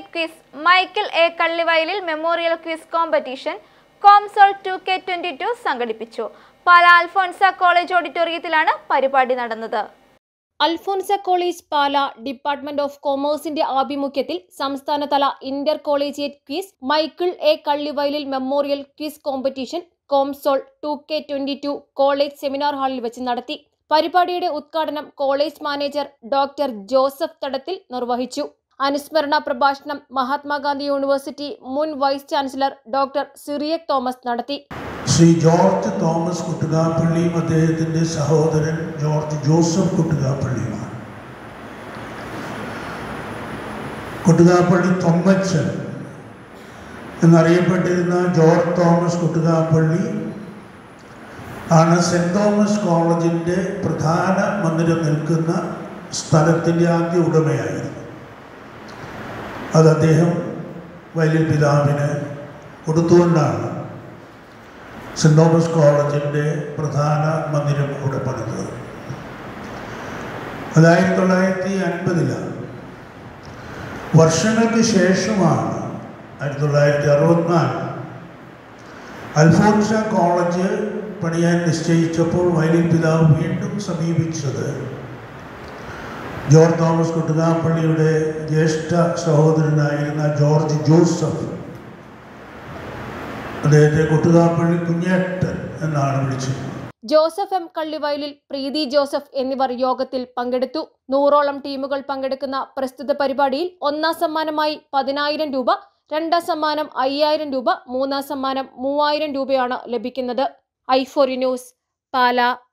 eight quiz Michael A Kallivayalil memorial quiz competition Comsol two K twenty two സംഘടിപ്പിച്ചു Pala Alphonsa college ഓഡിറ്റോറിയത്തിലാണ് പരിപാടി നടന്നത് Alphonsa college Pala department of കൊമേഴ്സിന്റെ ആഭിമുഖ്യത്തിൽ സംസ്ഥാനതല inter collegiate quiz Michael A Kallivayalil memorial quiz competition Comsol two K twenty two college seminar ഹാളിൽ വെച്ച് നടത്തി പരിപാടിയുടെ ഉദ്ഘാടനം കോളേജ് മാനേജർ ഡോക്ടർ ജോസഫ് തടത്തിൽ നിർവഹിച്ചു അനുസ്മരണ പ്രഭാഷണം മഹാത്മാഗാന്ധി യൂണിവേഴ്സിറ്റി മുൻ vice chancellor doctor Cyriac Thomas നടത്തി ശ്രീ ജോർജ് തോമസ് കുട്ടുകാപ്പള്ളിയും അദ്ദേഹത്തിൻ്റെ സഹോദരൻ ജോർജ് ജോസഫ് കുട്ടുകാപ്പള്ളിയുമാണ് കുട്ടുകാപ്പള്ളി തൊമ്മച്ചൻ എന്നറിയപ്പെട്ടിരുന്ന ജോർജ് തോമസ് കുട്ടുകാപ്പള്ളി ആണ് സെൻറ് തോമസ് കോളേജിൻ്റെ പ്രധാന മന്ദിരം നിൽക്കുന്ന സ്ഥലത്തിൻ്റെ ആദ്യ ഉടമയായിരുന്നു അത് അദ്ദേഹം വലിയ പിതാവിന് കൊടുത്തുകൊണ്ടാണ് സെൻറ് തോമസ് കോളേജിൻ്റെ പ്രധാന മന്ദിരം ഇവിടെ പണിതത് അത് ആയിരത്തി തൊള്ളായിരത്തി അൻപതിലാണ് വർഷങ്ങൾക്ക് ശേഷമാണ് ആയിരത്തി തൊള്ളായിരത്തി അറുപത്തിനാല് അൽഫോൺസ കോളേജ് പണിയാൻ നിശ്ചയിച്ചപ്പോൾ വയലിൻ പിതാവ് വീണ്ടും സമീപിച്ചത് ജോർജ് തോമസ് കുട്ടുകാപ്പള്ളിയുടെ ജ്യേഷ്ഠ സഹോദരനായിരുന്ന ജോർജ് ജോസഫ് അദ്ദേഹത്തെ കൊട്ടുകാപ്പള്ളി കുഞ്ഞേട്ടൻ എന്നാണ് വിളിച്ചത് ജോസഫ് എം കള്ളിവയലിൽ പ്രീതി ജോസഫ് എന്നിവർ യോഗത്തിൽ പങ്കെടുത്തു നൂറോളം ടീമുകൾ പങ്കെടുക്കുന്ന പ്രസ്തുത പരിപാടിയിൽ ഒന്നാം സമ്മാനമായി പതിനായിരം രൂപ രണ്ടാം സമ്മാനം അയ്യായിരം രൂപ മൂന്നാം സമ്മാനം മൂവായിരം രൂപയാണ് ലഭിക്കുന്നത് ഐഫോറി ന്യൂസ് പാല